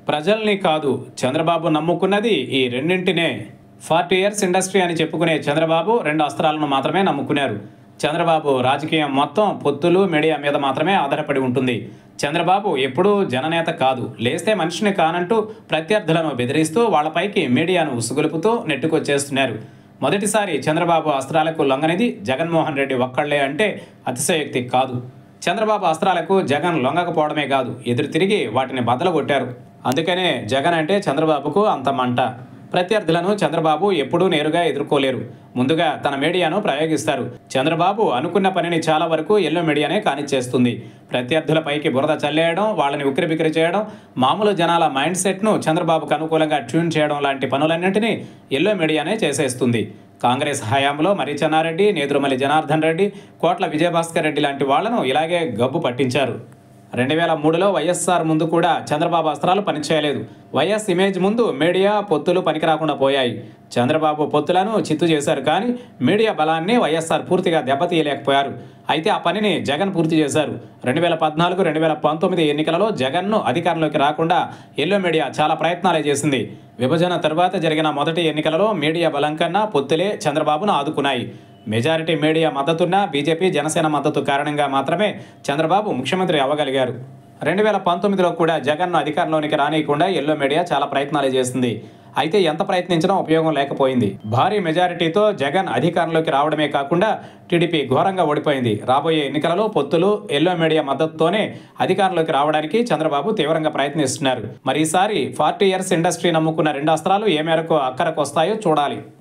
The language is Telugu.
ప్రజల్ని కాదు చంద్రబాబు నమ్ముకున్నది ఈ రెండింటినే ఫార్టీ ఇయర్స్ ఇండస్ట్రీ అని చెప్పుకునే చంద్రబాబు రెండు అస్త్రాలను మాత్రమే నమ్ముకున్నారు చంద్రబాబు రాజకీయం మొత్తం పొత్తులు మీడియా మీద మాత్రమే ఆధారపడి ఉంటుంది చంద్రబాబు ఎప్పుడూ జననేత కాదు లేస్తే మనిషిని కానంటూ ప్రత్యర్థులను బెదిరిస్తూ వాళ్ళపైకి మీడియాను ఉసుగొలుపుతూ నెట్టుకొచ్చేస్తున్నారు మొదటిసారి చంద్రబాబు అస్త్రాలకు లొంగనిది జగన్మోహన్ రెడ్డి ఒక్కళ్లే అంటే అతిశయోక్తి కాదు చంద్రబాబు అస్త్రాలకు జగన్ లొంగకపోవడమే కాదు ఎదురు తిరిగి వాటిని బద్దలు కొట్టారు అందుకనే జగన్ అంటే చంద్రబాబుకు అంత మంట ప్రత్యర్థులను చంద్రబాబు ఎప్పుడూ నేరుగా ఎదుర్కోలేరు ముందుగా తన మీడియాను ప్రయోగిస్తారు చంద్రబాబు అనుకున్న పనిని చాలా వరకు ఎల్లో మీడియానే కానిచ్చేస్తుంది ప్రత్యర్థులపైకి బురద చల్లేయడం వాళ్ళని ఉక్కిరిబిక్కిరి చేయడం మామూలు జనాల మైండ్ సెట్ను చంద్రబాబుకు అనుకూలంగా ట్యూన్ చేయడం లాంటి పనులన్నింటినీ ఎల్లో మీడియానే చేసేస్తుంది కాంగ్రెస్ హయాంలో మరి చెన్నారెడ్డి నేదురుమల్లి జనార్దన్ రెడ్డి కోట్ల విజయభాస్కర్ రెడ్డి లాంటి వాళ్లను ఇలాగే గబ్బు పట్టించారు రెండు వేల మూడులో వైఎస్ఆర్ ముందు కూడా చంద్రబాబు అస్త్రాలు పనిచేయలేదు వైఎస్ ఇమేజ్ ముందు మీడియా పొత్తులు పనికిరాకుండా పోయాయి చంద్రబాబు పొత్తులను చిత్తు చేశారు కానీ మీడియా బలాన్ని వైఎస్ఆర్ పూర్తిగా దెబ్బతీయలేకపోయారు అయితే ఆ పనిని జగన్ పూర్తి చేశారు రెండు వేల పద్నాలుగు రెండు వేల పంతొమ్మిది ఎన్నికలలో జగన్ను అధికారంలోకి రాకుండా ఎల్లో మీడియా చాలా ప్రయత్నాలే చేసింది విభజన తర్వాత జరిగిన మొదటి ఎన్నికలలో మీడియా బలం కన్నా పొత్తులే చంద్రబాబును ఆదుకున్నాయి మెజారిటీ మీడియా మద్దతున్న బీజేపీ జనసేన మద్దతు కారణంగా మాత్రమే చంద్రబాబు ముఖ్యమంత్రి అవ్వగలిగారు రెండు వేల పంతొమ్మిదిలో కూడా జగన్ను అధికారంలోనికి రానియకుండా ఎల్లో మీడియా చాలా ప్రయత్నాలు చేసింది అయితే ఎంత ప్రయత్నించినా ఉపయోగం లేకపోయింది భారీ మెజారిటీతో జగన్ అధికారంలోకి రావడమే కాకుండా టీడీపీ ఘోరంగా ఓడిపోయింది రాబోయే ఎన్నికలలో పొత్తులు ఎల్లో మీడియా మద్దతుతోనే అధికారంలోకి రావడానికి చంద్రబాబు తీవ్రంగా ప్రయత్నిస్తున్నారు మరి ఈసారి ఫార్టీ ఇయర్స్ ఇండస్ట్రీ నమ్ముకున్న రెండు అస్త్రాలు ఏ మేరకు అక్కరకు వస్తాయో చూడాలి